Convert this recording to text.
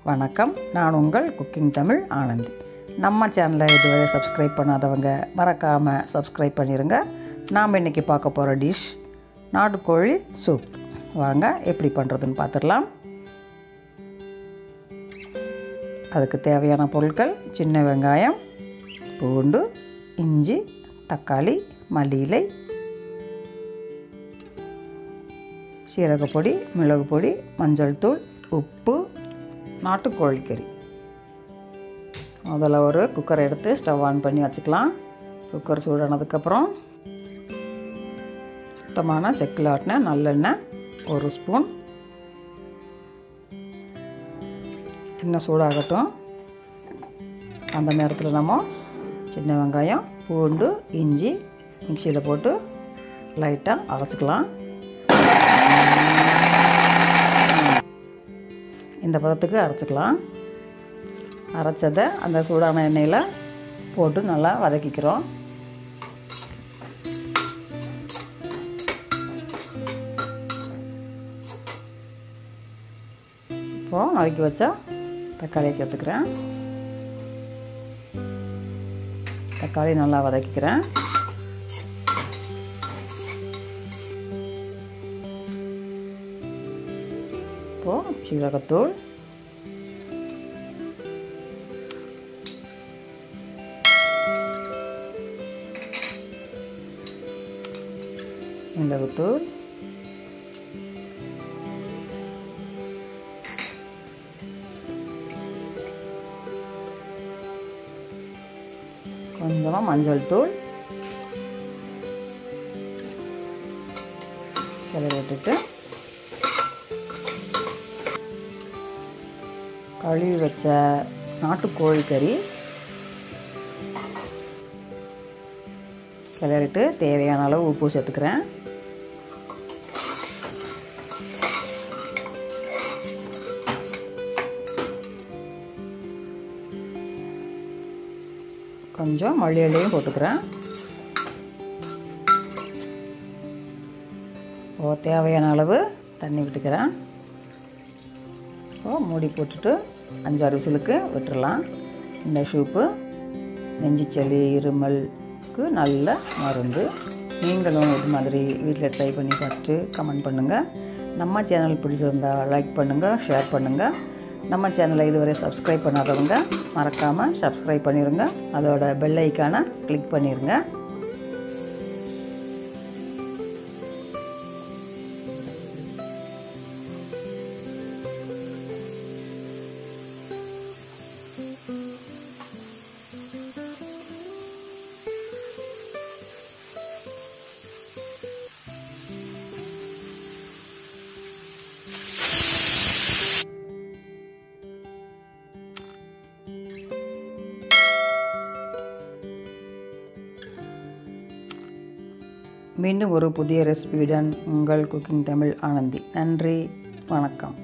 வணக்கம் நான் உங்கள் குக்கிங் தமிழ் ஆனந்தி நம்ம சேனலை இதுவரை சப்ஸ்கிரைப் பண்ணாதவங்க மறக்காமல் சப்ஸ்கிரைப் பண்ணிடுங்க நாம் இன்றைக்கி பார்க்க போகிற டிஷ் நாட்டுக்கோழி சூப் வாங்க எப்படி பண்ணுறதுன்னு பார்த்துடலாம் அதுக்கு தேவையான பொருட்கள் சின்ன வெங்காயம் பூண்டு இஞ்சி தக்காளி மல்லி இலை சீரகப்பொடி மிளகு பொடி மஞ்சள் தூள் உப்பு நாட்டுக்கோழி கறி முதல்ல ஒரு குக்கரை எடுத்து ஸ்டவ் ஆன் பண்ணி வச்சுக்கலாம் குக்கர் சூடானதுக்கப்புறம் சுத்தமான செக்கில் ஆட்டின நல்லெண்ணெய் ஒரு ஸ்பூன் எண்ணெய் சூடாகட்டும் அந்த நேரத்தில் நம்ம சின்ன வெங்காயம் பூண்டு இஞ்சி மிக்சியில் போட்டு லைட்டாக அரைச்சிக்கலாம் இந்த பதத்துக்கு அரைச்சிக்கலாம் அரைச்சதை அந்த சூடான எண்ணெயில் போட்டு நல்லா வதக்கிக்கிறோம் இப்போது நறுக்கி வச்சா தக்காளியை சேர்த்துக்கிறேன் தக்காளி நல்லா வதக்கிக்கிறேன் இப்போது சீரகத்தூள் மிளகுத்தூள் கொஞ்சமாக மஞ்சள் தூள் கிளறி விட்டுட்டு கழுவி வச்ச நாட்டுக்கோழி கறி கிளறிட்டு தேவையான அளவு உப்பு சேர்த்துக்கிறேன் கொஞ்சம் மல்லி இலையும் போட்டுக்கிறேன் ஓ தேவையான அளவு தண்ணி விட்டுக்கிறேன் ஓ மூடி போட்டுட்டு அஞ்சாறு விசிலுக்கு விட்டுறலாம் இந்த சூப்பு நெஞ்சு சளி இருமலுக்கு நல்ல மருந்து நீங்களும் இது மாதிரி வீட்டில் ட்ரை பண்ணி பார்த்துட்டு கமெண்ட் பண்ணுங்கள் நம்ம சேனல் பிடிச்சிருந்தா லைக் பண்ணுங்கள் ஷேர் பண்ணுங்கள் நம்ம சேனலை இதுவரை சப்ஸ்கிரைப் பண்ணாதவங்க மறக்காமல் சப்ஸ்கிரைப் பண்ணிடுங்க அதோட பெல் ஐக்கானை கிளிக் பண்ணிடுங்க மீண்டும் ஒரு புதிய ரெசிபியுடன் உங்கள் குக்கிங் தமிழ் ஆனந்தி நன்றி வணக்கம்